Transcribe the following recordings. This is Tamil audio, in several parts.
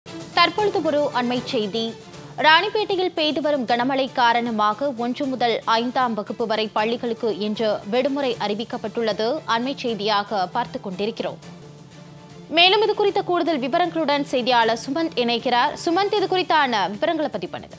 தற்பொழுது ஒரு அண்மை செய்தி ராணிப்பேட்டையில் பெய்து வரும் கனமழை காரணமாக ஒன்று முதல் ஐந்தாம் வகுப்பு வரை பள்ளிகளுக்கு இன்று விடுமுறை அறிவிக்கப்பட்டுள்ளது அண்மை செய்தியாக பார்த்துக் கொண்டிருக்கிறோம் மேலும் இது குறித்த கூடுதல் விவரங்களுடன் செய்தியாளர் சுமந்த் இணைக்கிறார் சுமந்த் இது குறித்தான விவரங்களை பதிவு பண்ணுங்க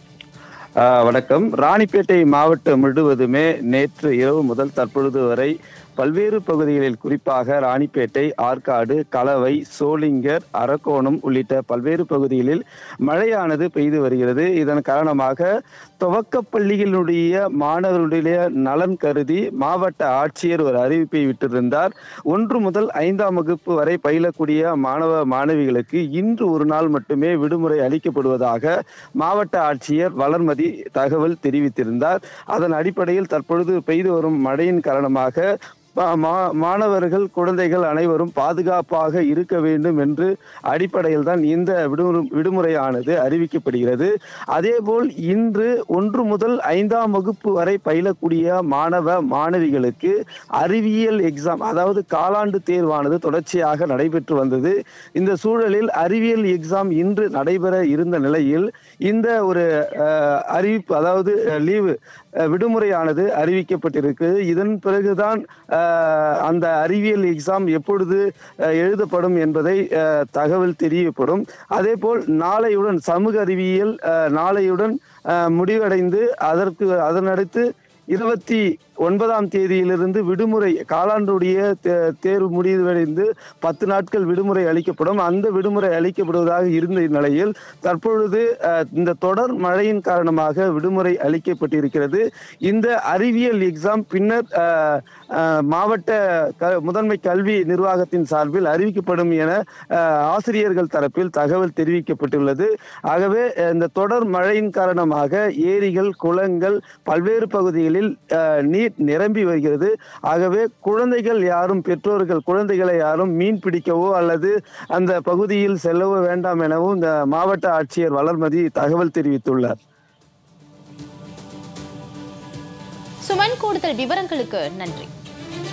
ஆஹ் வணக்கம் ராணிப்பேட்டை மாவட்டம் முழுவதுமே நேற்று இரவு முதல் தற்பொழுது வரை பல்வேறு பகுதிகளில் குறிப்பாக ராணிப்பேட்டை ஆற்காடு கலவை சோளிங்கர் அரக்கோணம் உள்ளிட்ட பல்வேறு பகுதிகளில் மழையானது பெய்து வருகிறது இதன் காரணமாக துவக்க பள்ளிகளுடைய மாணவர்களுடைய நலன் கருதி மாவட்ட ஆட்சியர் ஒரு அறிவிப்பை விட்டிருந்தார் ஒன்று முதல் ஐந்தாம் வகுப்பு வரை பயிலக்கூடிய மாணவ மாணவிகளுக்கு இன்று ஒரு நாள் மட்டுமே விடுமுறை அளிக்கப்படுவதாக மாவட்ட ஆட்சியர் வளர்மதி தகவல் தெரிவித்திருந்தார் அதன் அடிப்படையில் தற்பொழுது பெய்து வரும் மழையின் காரணமாக மா- மா- மாணவர்கள் குழந்தைகள் அனைவரும் பாதுகாப்பாக இருக்க வேண்டும் என்று அடிப்படையில் தான் இந்த விடுமுறை விடுமுறையானது அறிவிக்கப்படுகிறது அதேபோல் இன்று ஒன்று முதல் ஐந்தாம் வகுப்பு வரை பயிலக்கூடிய மாணவ மாணவிகளுக்கு அறிவியல் எக்ஸாம் அதாவது காலாண்டு தேர்வானது தொடர்ச்சியாக நடைபெற்று வந்தது இந்த சூழலில் அறிவியல் எக்ஸாம் இன்று நடைபெற இருந்த நிலையில் இந்த ஒரு அஹ், அறிவிப்பு அதாவது லீவு விடுமுறையானது அறிவிக்கப்பட்டிருக்கு இதன் பிறகுதான் அஹ், அந்த அறிவியல் எக்ஸாம் எப்பொழுது அஹ், எழுதப்படும் என்பதை அஹ், தகவல் தெரியப்படும் அதேபோல் நாளையுடன் சமூக அறிவியல் அஹ், நாளையுடன் அஹ், முடிவடைந்து அதற்கு அதனடுத்து இருபத்தி ஒன்பதாம் தேதியிலிருந்து விடுமுறை காலாண்டுடைய தே- தேர்வு முடிவடைந்து பத்து நாட்கள் விடுமுறை அளிக்கப்படும் அந்த விடுமுறை அளிக்கப்படுவதாக இருந்த நிலையில் தற்பொழுது அஹ், இந்த தொடர் மழையின் காரணமாக விடுமுறை அளிக்கப்பட்டிருக்கிறது இந்த அறிவியல் எக்ஸாம் பின்னர் அஹ், அஹ், மாவட்ட க முதன்மை கல்வி நிர்வாகத்தின் சார்பில் அறிவிக்கப்படும் என அஹ், ஆசிரியர்கள் தரப்பில் தகவல் தெரிவிக்கப்பட்டுள்ளது ஆகவே அஹ், இந்த தொடர் மழையின் காரணமாக ஏரிகள் குளங்கள் பல்வேறு பகுதிகளில் அஹ், நீர் நிரம்பி வருகிறது ஆகவே குழந்தைகள் யாரும் பெற்றோர்கள் குழந்தைகளை யாரும் மீன் பிடிக்கவோ அல்லது அந்த பகுதியில் செல்லவோ வேண்டாம் எனவும் இந்த மாவட்ட ஆட்சியர் வளர்மதி தகவல் தெரிவித்துள்ளார் சுமன் கூடுதல் விவரங்களுக்கு நன்றி